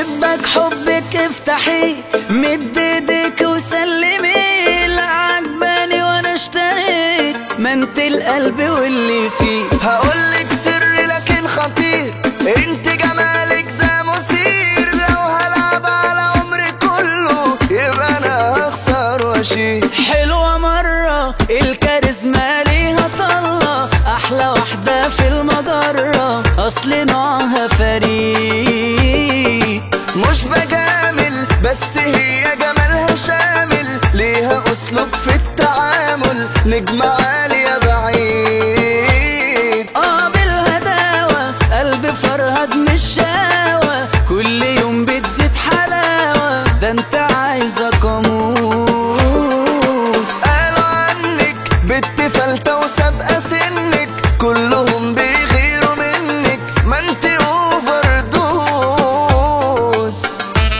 بحبك حبك افتحي مد ايديك وسلمي لا عجباني وانا اشتريت ما انت القلب واللي فيه هقولك سر لكن خطير انت جمالك ده مثير لو هلعب على عمري كله يبقى انا هخسر واشيل حلوة مرة الكاريزما ليها طلة أحلى واحدة في المجرة أصل نوعها فريد مش بجامل بس هي جمالها شامل ليها اسلوب في التعامل نجمة عالية بعيد اه بالهداوة قلب فرهد مش شاوة كل يوم بتزيد حلاوة ده انت عايزة قاموس قالوا عنك بنت فلتة وسابقة سنك كلهم بيغيروا منك ما انت اوفر دوس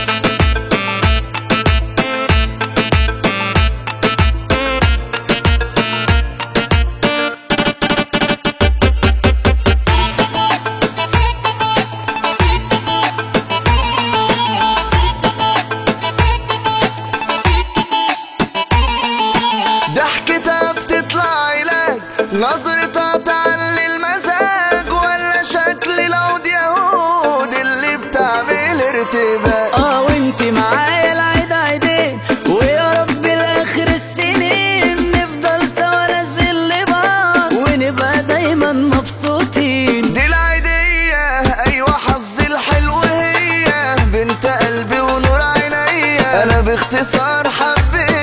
ضحكتها بتطلع علاج نظرتها تعلي المزاج ولا شكل العود يهود اللي بتعمل ارتباك اه وانت معايا العيد عيدين ويا رب لاخر السنين نفضل سوا نزل بعض ونبقى دايما مبسوطين دي العيدية ايوه حظي الحلو هي بنت قلبي ونور عينيا انا باختصار حبيت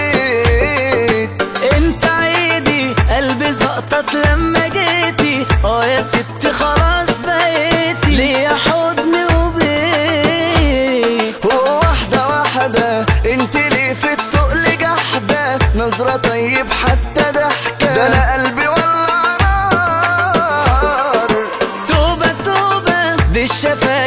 انت عيدي قلبي زقطت لما جيتي اه يا ست خلاص بقيتي ليا حضن وبيت واحدة واحدة انت ليه في التقل جحدة نظرة طيب حتى ضحكة ده انا قلبي ولع نار توبة توبة دي الشفايف